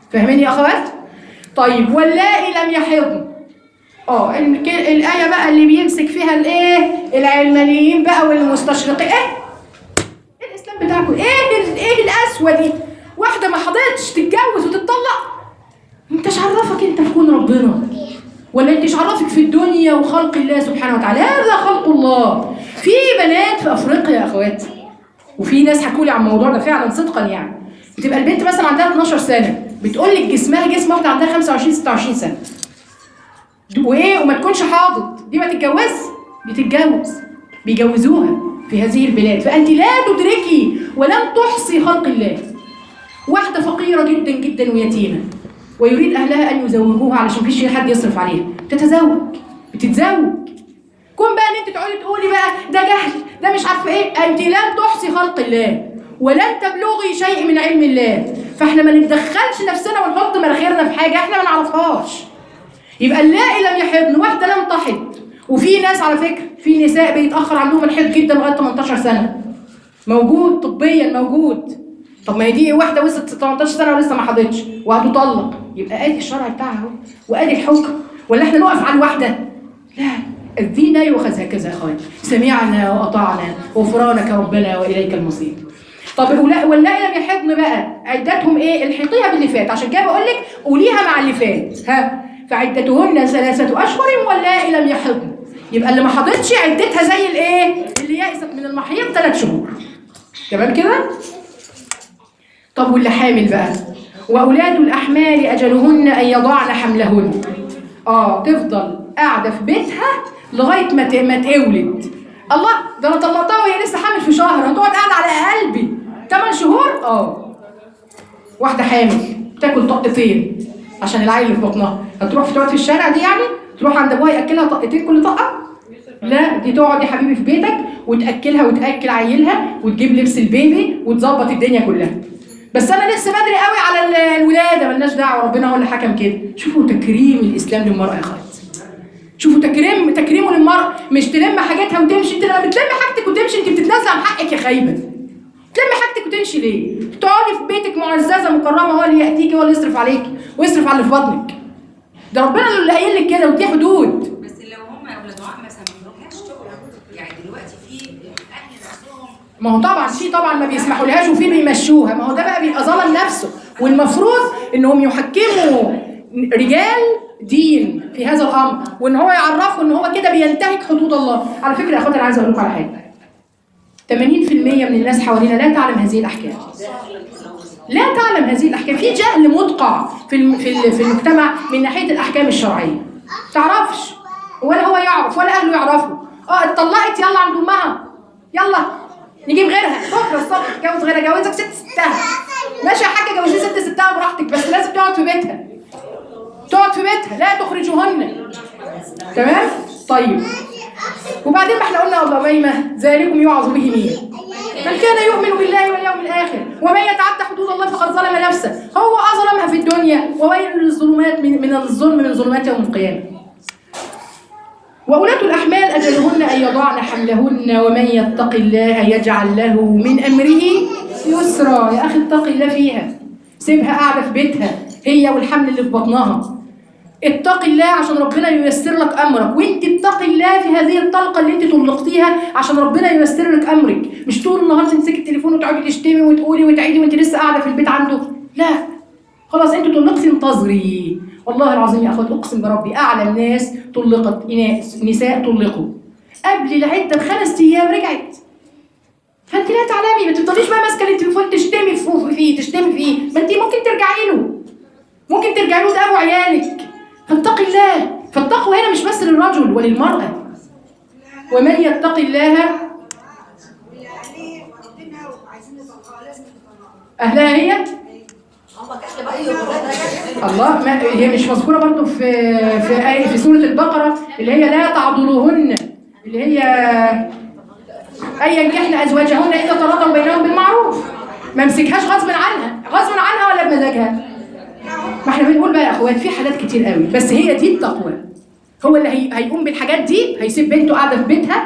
فاهمين يا اخوات طيب واللائي لم يحضن اه الك- الايه بقى اللي بيمسك فيها الايه العلمانيين بقى والمستشرقين ايه ايه الاسلام بتاعكم ايه ال- ايه القسوه دي واحده ما حضرتش تتجوز وتتطلق انتش عرفك انت في كون ربنا ولا انتش عرفك في الدنيا وخلق الله سبحانه وتعالى هذا خلق الله في بنات في افريقيا يا اخوات وفي ناس حكوا لي عن الموضوع ده فعلا صدقا يعني بتبقى البنت مثلا عندها 12 سنه بتقول لك جسمها جسم واحده عندها 25 26 سنه وايه وما تكونش حاضط دي ما تتجوز دي تتجوز بيجوزوها في هذه البلاد فانت لا تدركي ولن تحصي خلق الله واحده فقيره جدا جدا ويتيمه ويريد اهلها ان يزوجوها علشان مفيش حد يصرف عليها تتزوج بتتزوج كون بقى ان انت تقعدي تقولي بقى ده جهل ده مش عارفه ايه انت لن تحصي خلق الله ولن تبلغي شيء من علم الله فاحنا ما نتدخلش نفسنا ونحط مناخيرنا في حاجه احنا ما نعرفهاش يبقى اللائي لم يحضن واحده لم تحض وفي ناس على فكره في نساء بيتاخر عندهم الحيض جدا لغايه 18 سنه موجود طبيا موجود طب ما هي دي واحده وصلت 18 سنه ولسه ما حضتش وهتطلق يبقى ادي الشرع بتاعها اهو وادي الحكم ولا احنا نقف على الواحده لا الدين لا يؤخذ هكذا يا اخوان سمعنا واطعنا غفرانك ربنا واليك المصير طب ولا واللائي لم يحضن بقى عدتهم ايه الحقيها باللي فات عشان كده بقول لك قوليها مع اللي فات ها فعدتهن ثلاثه اشهر واللائي لم يحضن يبقى اللي ما حضتش عدتها زي الايه اللي يئست من المحيض ثلاث شهور تمام كده طب واللي حامل بقى واولاد الاحمال اجلهن ان يضعن حملهن اه تفضل قاعده في بيتها لغايه ما ت- ما تولد الله ده انا طلقتها وهي لسه حامل في شهر هتقعد قاعده على قلبي 8 شهور اه واحده حامل تاكل طقتين عشان العيل اللي في بطنها هتروح في تقعد في الشارع دي يعني تروح عند ابوها ياكلها طقتين كل طقه لا دي تقعد يا حبيبي في بيتك وتاكلها وتاكل عيلها وتجيب لبس البيبي وتظبط الدنيا كلها بس انا لسه بدري قوي على ال- الولاده ملناش دعوه ربنا هو اللي حكم كده شوفوا تكريم الاسلام للمراه يا اخوات شوفوا تكريم تكريمه للمرأة مش تلم حاجاتها وتمشي انت لما بتلم حاجتك وتمشي انت بتتنازل عن حقك يا خايبة تلم حاجتك وتمشي ليه؟ تقعدي في بيتك معززة مكرمة هو اللي يأتيكي هو اللي يصرف عليكي ويصرف على اللي في بطنك ده ربنا اللي قايل لك كده ودي حدود بس لو هم اولاد عم ما سمحولهاش شغل يعني دلوقتي في اهل نفسهم ما هو طبعا في طبعا ما بيسمحوا لهاش وفي بيمشوها ما هو ده بقى بيبقى ظلم نفسه والمفروض انهم يحكموا رجال دين في هذا الامر وان هو يعرفوا ان هو كده بينتهك حدود الله على فكره يا اخواتي انا عايزه اقول لكم على حاجه 80% من الناس حوالينا لا تعلم هذه الاحكام لا تعلم هذه الاحكام في جهل مدقع في الم- في ال- في المجتمع من ناحيه الاحكام الشرعيه تعرفش ولا هو يعرف ولا اهله يعرفوا اه اتطلقت يلا عند امها يلا نجيب غيرها بكره الصبح تتجوز غيرها جوزك ست ستها ماشي يا حاجه جوزي ست ستها براحتك بس لازم تقعد في بيتها تقعد في بيتها لا تخرجوهن تمام طيب وبعدين ما احنا قلنا يا ابو اميمه ذلكم يوعظ به مين من كان يؤمن بالله واليوم الاخر ومن يتعدى حدود الله فقد ظلم نفسه هو اظلمها في الدنيا وويل للظلمات من, من الظلم من ظلمات يوم القيامه وأولاة الأحمال أجلهن أن يضعن حملهن ومن يتق الله يجعل له من أمره يسرا يا أخي اتق الله فيها سيبها قاعدة في بيتها هي والحمل اللي في بطنها اتق الله عشان ربنا ييسر لك امرك وانت اتقي الله في هذه الطلقه اللي انت طلقتيها عشان ربنا ييسر لك امرك مش طول النهار تمسكي التليفون وتقعدي تشتمي وتقولي وتعيدي وانت لسه قاعده في البيت عنده لا خلاص انت طلقتي انتظري والله العظيم يا اخوات اقسم بربي اعلم ناس طلقت ناس نساء طلقوا قبل العده بخمس ايام رجعت فانت لا تعلمي ما تفضليش بقى ماسكه التليفون تشتمي في- فيه تشتمي فيه ما انت ممكن ترجعي له ممكن ترجعي له ده ابو عيالك فاتقي الله فالتقوى هنا مش بس للرجل وللمرأة ومن يتق الله يعني واخدينها وعايزين نطلقها لازم نطلقها أهلها هي هم كشف بقى يقولوا الله ما هي مش مذكورة برضو في في آية في سورة البقرة اللي هي لا تعضلوهن اللي هي أن ينكحن أزواجهن إذا تراضوا بينهم بالمعروف ما امسكهاش غصب عنها غصب عنها ولا بمزاجها ما احنا بنقول بقى يا اخوات في حاجات كتير قوي بس هي دي التقوى هو اللي هي... هيقوم بالحاجات دي هيسيب بنته قاعده في بيتها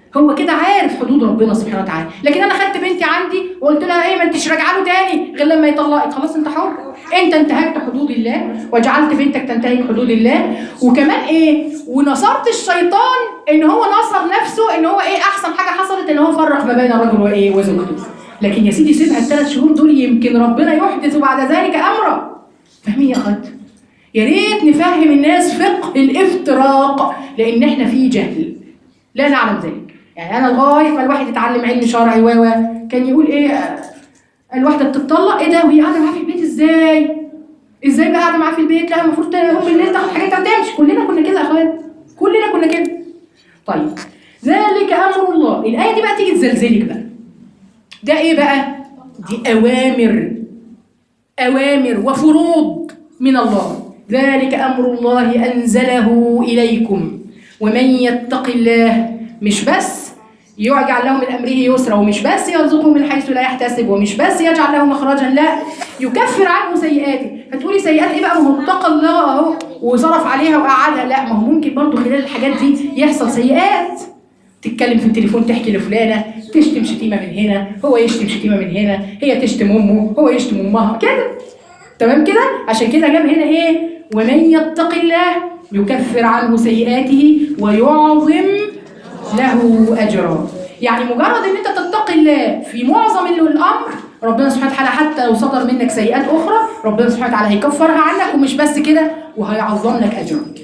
هو كده عارف حدود ربنا سبحانه وتعالى لكن انا خدت بنتي عندي وقلت لها ايه ما انتش راجعه له تاني غير لما يطلقك خلاص انت حر انت انتهكت حدود الله وجعلت بنتك تنتهك حدود الله وكمان ايه ونصرت الشيطان ان هو نصر نفسه ان هو ايه احسن حاجه حصلت ان هو فرق ما بين الرجل وايه وزوجته لكن يا سيدي سيبها الثلاث شهور دول يمكن ربنا يحدث بعد ذلك امرا فاهمين يا اخوات يا ريت نفهم الناس فقه الافتراق لان احنا في جهل لا نعلم ذلك يعني انا لغايه ما الواحد يتعلم علم شرعي و و كان يقول ايه آه، الواحده بتطلق ايه ده وهي قاعده معاه في البيت ازاي ازاي بقى قاعده معاه في البيت لا المفروض تقوم بالليل تاخد حاجتها وتمشي كلنا كنا كده يا اخوات كلنا كنا كده طيب ذلك امر الله الايه دي بقى تيجي تزلزلك بقى ده ايه بقى دي اوامر أوامر وفروض من الله ذلك أمر الله أنزله إليكم ومن يتق الله مش بس يجعل له من أمره يسرا ومش بس يرزقه من حيث لا يحتسب ومش بس يجعل له مخرجا لا يكفر عنه سيئاته هتقولي سيئات ايه بقى ما هو اتقى الله اهو وصرف عليها وقعدها لا ما هو ممكن برضو خلال الحاجات دي يحصل سيئات تتكلم في التليفون تحكي لفلانه تشتم شتيمه من هنا هو يشتم شتيمه من هنا هي تشتم امه هو يشتم امها كده تمام كده عشان كده جاب هنا ايه ومن يتق الله يكفر عنه سيئاته ويعظم له اجرا يعني مجرد ان انت تتقي الله في معظم الامر ربنا سبحانه وتعالى حتى لو صدر منك سيئات اخرى ربنا سبحانه وتعالى هيكفرها عنك ومش بس كده وهيعظم لك اجرك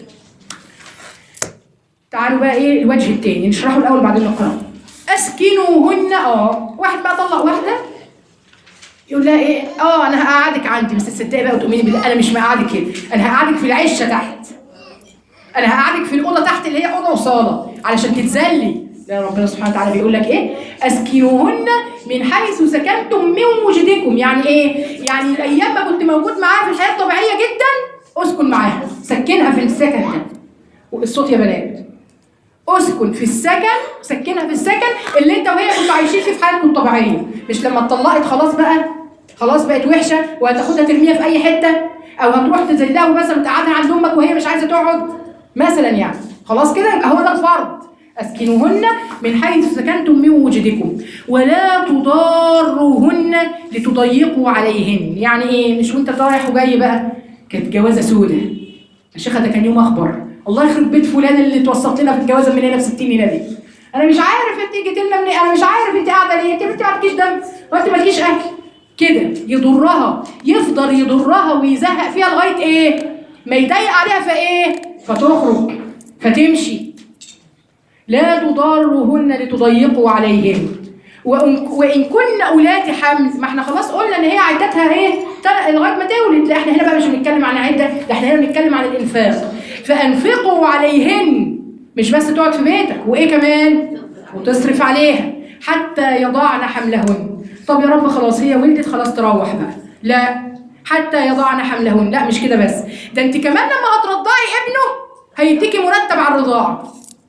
تعالوا بقى ايه الوجه التاني نشرحه الاول بعدين نقراه اسكنوهن اه واحد بقى طلق واحده يقول لها ايه اه انا هقعدك عندي بس تصدقي بقى وتؤمني بالله انا مش مقعدك كده انا هقعدك في العشه تحت انا هقعدك في الاوضه تحت اللي هي اوضه وصاله علشان تتذلي لا ربنا سبحانه وتعالى بيقول لك ايه اسكنوهن من حيث سكنتم من وجدكم يعني ايه يعني الايام ما كنت موجود معاها في الحياه الطبيعيه جدا اسكن معاها سكنها في السكن ده والصوت يا بنات اسكن في السكن سكنها في السكن اللي انت وهي كنتوا عايشين فيه في حياتكم الطبيعيه مش لما اتطلقت خلاص بقى خلاص بقت وحشه وهتاخدها ترميها في اي حته او هتروح تذلها مثلا تقعدها عند امك وهي مش عايزه تقعد مثلا يعني خلاص كده يبقى هو ده الفرض اسكنوهن من حيث سكنتم من وجدكم ولا تضاروهن لتضيقوا عليهن يعني ايه مش وانت رايح وجاي بقى كانت جوازه سودة يا شيخه ده كان يوم اخبر الله يخرب بيت فلان اللي توسط لنا في الجوازه من هنا ب 60 هنا دي انا مش عارف انت جيت لنا منين انا مش عارف انت قاعده ليه انت انت ما عندكيش دم وانت مالكيش اكل كده يضرها يفضل يضرها ويزهق فيها لغايه ايه ما يضيق عليها فايه فتخرج فتمشي لا تضاروهن لتضيقوا عليهن وإن, وإن كن أولات حمل ما احنا خلاص قلنا إن هي عدتها إيه؟ تل- لغاية ما تولد لا احنا هنا بقى مش بنتكلم عن عدة ده احنا هنا بنتكلم عن الإنفاق فأنفقوا عليهن مش بس تقعد في بيتك وإيه كمان؟ وتصرف عليها حتى يضعن حملهن طب يا رب خلاص هي ولدت خلاص تروح بقى لا حتى يضعن حملهن لا مش كده بس ده انت كمان لما هترضعي ابنه هيديكي مرتب على الرضاعه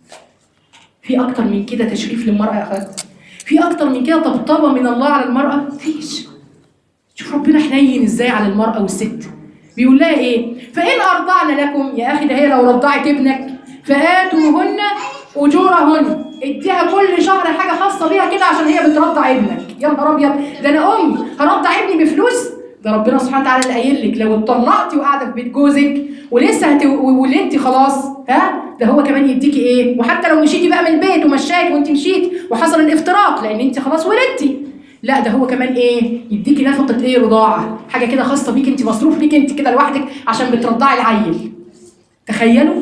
في اكتر من كده تشريف للمرأة يا اخوات في اكتر من كده طبطبة من الله على المرأة مفيش شوف ربنا حنين ازاي على المرأة والست بيقول لها ايه فإن أرضعن لكم يا أخي ده هي لو رضعت ابنك فآتوهن أجورهن اديها كل شهر حاجة خاصة بيها كده عشان هي بترضع ابنك يا نهار أبيض ده أنا أم هرضع ابني بفلوس ده ربنا سبحانه وتعالى اللي قايل لك لو اتطلقتي وقاعدة في بيت جوزك ولسه هت... ولدتي خلاص ها ده هو كمان يديكي ايه وحتى لو مشيتي بقى من البيت ومشاك وانت مشيت وحصل الافتراق لان انت خلاص ولدتي لا ده هو كمان ايه يديكي نفقه ايه رضاعه حاجه كده خاصه بيك انت مصروف ليك انت كده لوحدك عشان بترضعي العيل تخيلوا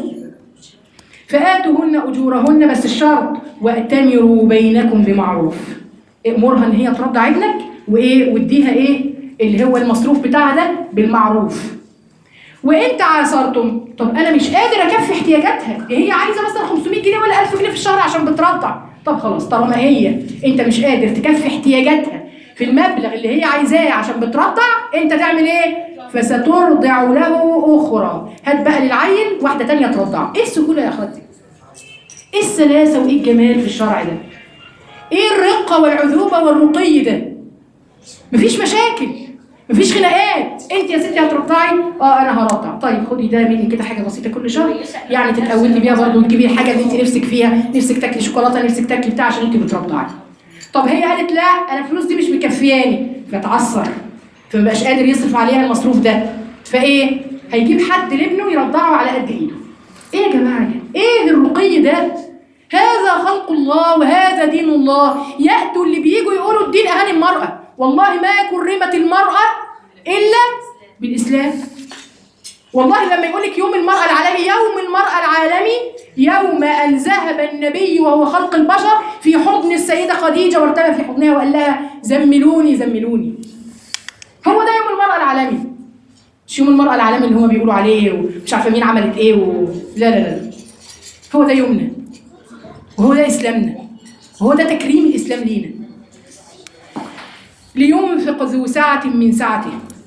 فآتوهن أجورهن بس الشرط وأتمروا بينكم بمعروف امرها ان هي ترضع ابنك وايه واديها ايه اللي هو المصروف بتاعها ده بالمعروف وانت عاصرتم طب انا مش قادر اكفي احتياجاتها دي هي عايزه مثلا 500 جنيه ولا 1000 جنيه في الشهر عشان بترضع طب خلاص طالما هي انت مش قادر تكفي احتياجاتها في المبلغ اللي هي عايزاه عشان بترضع انت تعمل ايه فسترضع له اخرى هات بقى للعيل واحده تانية ترضع ايه السهوله يا اخواتي ايه السلاسه وايه الجمال في الشرع ده ايه الرقه والعذوبه والرقي ده مفيش مشاكل مفيش خناقات انت يا ستي هترضعي اه انا هرضع طيب خدي ده مني كده حاجه بسيطه كل شهر يعني تتقولي بيها برضه وتجيبي الحاجه اللي انت نفسك فيها نفسك تاكلي شوكولاته نفسك تاكلي بتاع عشان انت بترضعي طب هي قالت لا انا الفلوس دي مش مكفياني فتعثر فمبقاش قادر يصرف عليها المصروف ده فايه هيجيب حد لابنه يرضعه على قد ايده ايه يا جماعه ده ايه الرقي ده هذا خلق الله وهذا دين الله ياتوا اللي بييجوا يقولوا الدين اهاني المراه والله ما كرمت المراه الا بالاسلام والله لما يقول لك يوم المرأة العالمي يوم المرأة العالمي يوم أن ذهب النبي وهو خلق البشر في حضن السيدة خديجة وارتمى في حضنها وقال لها زملوني زملوني هو ده يوم المرأة العالمي مش يوم المرأة العالمي اللي هما بيقولوا عليه ومش عارفة مين عملت ايه و... لا لا لا هو ده يومنا وهو ده إسلامنا وهو ده تكريم الإسلام لينا لينفق ذو سعة من سعته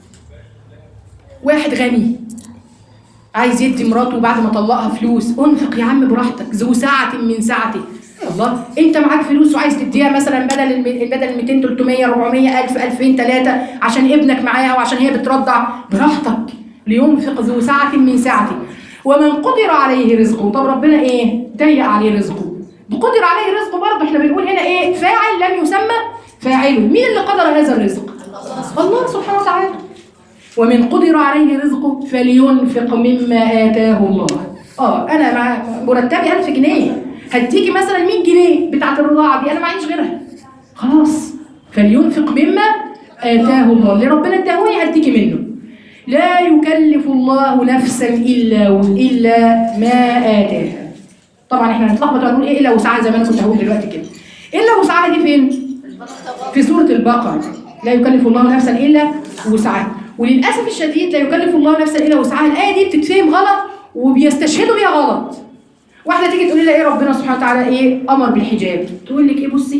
واحد غني عايز يدي مراته بعد ما طلقها فلوس انفق يا عم براحتك ذو سعة من سعته الله انت معاك فلوس وعايز تديها مثلا بدل الم- بدل ال 200 300 400 1000 2000 3 عشان ابنك معاها وعشان هي بترضع براحتك لينفق ذو سعة من سعته ومن قدر عليه رزقه طب ربنا ايه ضيق عليه رزقه قدر عليه رزقه برضه احنا بنقول هنا ايه فاعل لم يسمى فاعله مين اللي قدر هذا الرزق الله سبحانه وتعالى ومن قدر عليه رزقه فلينفق مما آتاه الله اه انا مع مرتبي 1000 جنيه هديكي مثلا 100 جنيه بتاعت الرضاعه دي انا معيش غيرها خلاص فلينفق مما آتاه الله اللي ربنا اداهوني هديكي منه لا يكلف الله نفسا الا الا ما آتاها طبعا احنا هنتلخبط ونقول ايه الا وسعها زي ما انا كنت هقول دلوقتي كده الا وسعها دي فين؟ في سورة البقرة لا يكلف الله نفسا إلا وسعها وللأسف الشديد لا يكلف الله نفسا إلا وسعها الآية دي بتتفهم غلط وبيستشهدوا بيها غلط واحدة تيجي تقول لها إيه ربنا سبحانه وتعالى إيه أمر بالحجاب تقول لك إيه بصي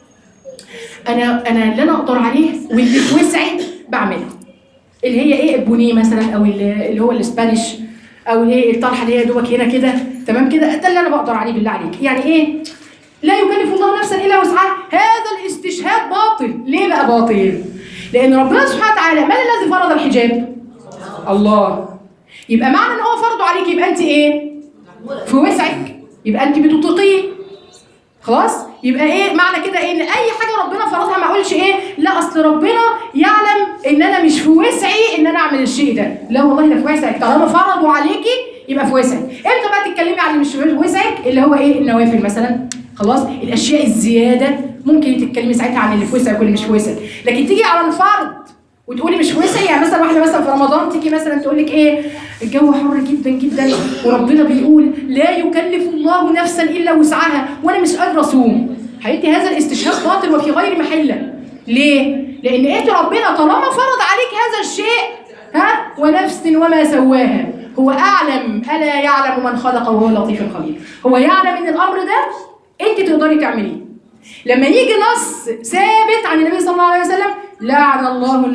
أنا أنا اللي أنا أقدر عليه واللي في وسعي بعمله اللي هي إيه البونيه مثلا أو اللي اللي هو الإسبانيش أو إيه الطرحة اللي هي دوبك هنا كده تمام كده ده اللي أنا بقدر عليه بالله عليك يعني إيه لا يكلف الله نفسا الا وسعها هذا الاستشهاد باطل ليه بقى باطل لان ربنا سبحانه وتعالى من الذي فرض الحجاب الله يبقى معنى ان هو فرضه عليك يبقى انت ايه في وسعك يبقى انت بتطيقيه خلاص يبقى ايه معنى كده ايه ان اي حاجه ربنا فرضها ما اقولش ايه لا اصل ربنا يعلم ان انا مش في وسعي ان انا اعمل الشيء ده لا والله ده في وسعك طالما فرضوا عليكي يبقى في وسعك امتى بقى تتكلمي عن اللي مش في وسعك اللي هو ايه النوافل مثلا خلاص الاشياء الزياده ممكن تتكلمي ساعتها عن اللي في وسعك واللي مش في وسعك لكن تيجي على الفرض وتقولي مش في وسعي يعني مثلا واحده مثلا في رمضان تيجي مثلا تقول لك ايه الجو حر جدا جدا وربنا بيقول لا يكلف الله نفسا الا وسعها وانا مش قادره اصوم حقيقتي هذا الاستشهاد باطل وفي غير محله ليه؟ لان انت ربنا طالما فرض عليك هذا الشيء ها ونفس وما سواها هو اعلم الا يعلم من خلق وهو اللطيف الخبير هو يعلم ان الامر ده انت تقدري تعمليه لما يجي نص ثابت عن النبي صلى الله عليه وسلم لعن الله